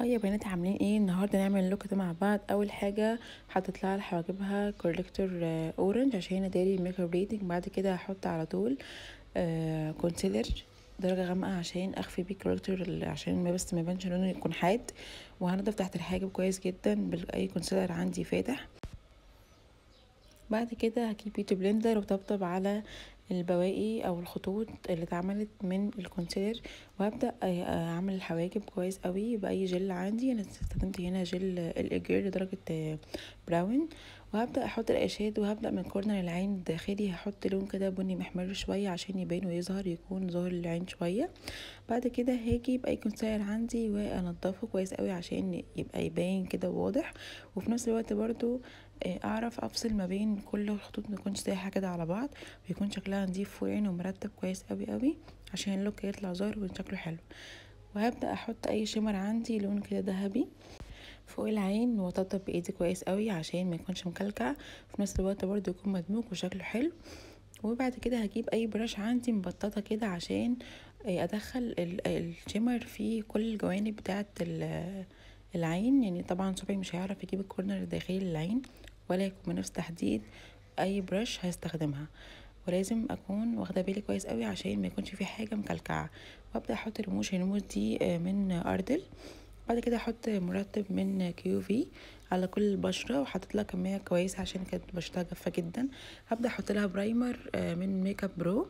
هاي يا بنات عاملين ايه النهارده نعمل اللوك ده مع بعض اول حاجه حطيت لها حواجبها كوريكتور اورنج عشان اداري الميك اب ريتنج بعد كده هحط على طول آه كونسيلر درجه غامقه عشان اخفي بيه كوريكتور عشان ما بس ما يبانش لونه يكون حاد وهنضف تحت الحاجب كويس جدا باي كونسيلر عندي فاتح بعد كده هجيب بيوتي بلندر وطبطب على البواقي او الخطوط اللي اتعملت من الكونسيلر وهبدا اعمل الحواجب كويس قوي باي جل عندي انا استخدمت هنا جل الاجير لدرجه براون وهبدا احط الاشاد وهبدا من كورنر العين الداخلي هحط لون كده بني محمر شويه عشان يبان ويظهر يكون ظاهر للعين شويه بعد كده هاجي باي كونسيلر عندي وانضفه كويس قوي عشان يبقى يبان كده واضح وفي نفس الوقت برضو اعرف افصل ما بين كل الخطوط ما تكونش سايحه كده على بعض ويكون شكلها نضيف وعين ومرتب كويس قوي قوي عشان اللوك يطلع ظاهر ويكون شكله حلو وهبدا احط اي شمر عندي لون كده ذهبي فوق العين واطبطب بايدي كويس قوي عشان ما يكونش مكلكع في نفس الوقت برضو يكون مدموج وشكله حلو وبعد كده هجيب اي براش عندي مبططه كده عشان ادخل الشمر في كل الجوانب بتاعه العين يعني طبعا صبعي مش هيعرف يجيب الكورنر الداخلي للعين ولا يكون بنفس تحديد اي برش هستخدمها ولازم اكون واخده بالي كويس قوي عشان ما يكونش في حاجه مكلكعه وابدا احط رموش الرموش دي من اردل بعد كده احط مرطب من كيو في على كل البشره وحطيت لها كميه كويسه عشان كانت بشرتها جافه جدا هبدا احط لها برايمر من ميك اب برو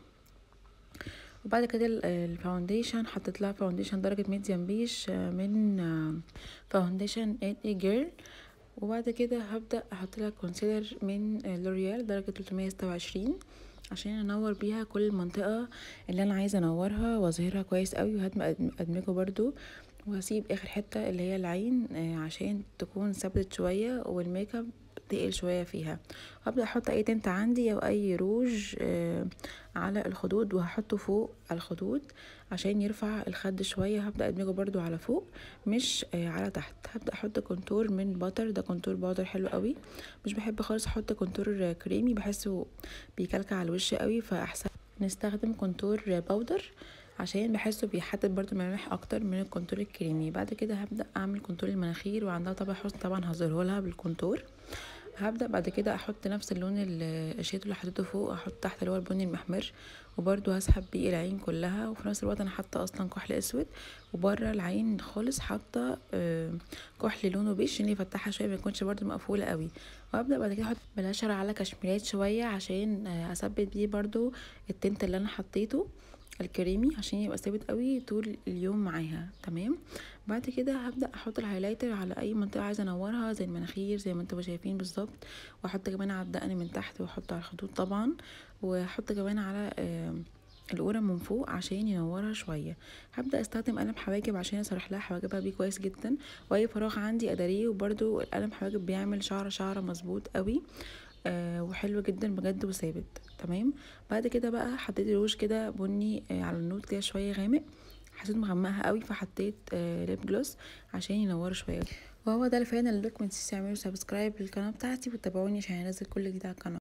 وبعد كده الفاونديشن حطيت لها فاونديشن درجه ميديم بيش من فاونديشن اي جيرل وبعد كده هبدا احط لها كونسيلر من لوريال درجه 326 عشان انور بيها كل المنطقه اللي انا عايزه انورها واظهرها كويس قوي وهدمج ادمجه برضو وهسيب اخر حته اللي هي العين عشان تكون ثبتت شويه والميك اب تقل شويه فيها هبدا احط اي تنت عندي او اي روج على الخدود وهحطه فوق الخدود عشان يرفع الخد شويه هبدا ادمجه برضو على فوق مش على تحت هبدا احط كونتور من باتر ده كونتور باودر حلو قوي مش بحب خالص احط كونتور كريمي بحسه بيكلكع على الوش قوي فاحسن نستخدم كونتور باودر عشان بحسه بيحدد برضو ملامح اكتر من الكونتور الكريمي بعد كده هبدا اعمل كونتور المناخير وعندها طبع حسن طبعا هظهره لها بالكونتور هبدا بعد كده احط نفس اللون الشيت اللي حطيته فوق احط تحت اللي هو البني المحمر وبرده هسحب بيه العين كلها وفي نفس الوقت انا حاطه اصلا كحل اسود وبره العين خالص حاطه كحل لونه بيج عشان يفتحها شويه ما يكونش برده مقفوله قوي وابدا بعد كده احط بلاشر على كشميرات شويه عشان اثبت بيه برده التنت اللي انا حطيته الكريمي عشان يبقى ثابت قوي طول اليوم معاها تمام بعد كده هبدا احط الهايلايتر على اي منطقه عايزه انورها زي المناخير زي ما انتم شايفين بالظبط واحط كمان على الدقن من تحت واحط على الخدود طبعا واحط كمان على آه القوره من فوق عشان ينورها شويه هبدا استخدم قلم حواجب عشان اسرح لها حواجبها بيه كويس جدا واي فراغ عندي اداريه وبرده القلم حواجب بيعمل شعره شعره مظبوط قوي آه وحلو جدا بجد وثابت تمام بعد كده بقى حطيت روج كده بني آه على النوت كده شويه غامق حسيت مغمقها قوي فحطيت آه ليب جلوس عشان ينور شويه وهو ده الفاينل لوك متنسيش تعملوا سبسكرايب للقناه بتاعتي وتابعوني عشان انزل كل جديد على القناه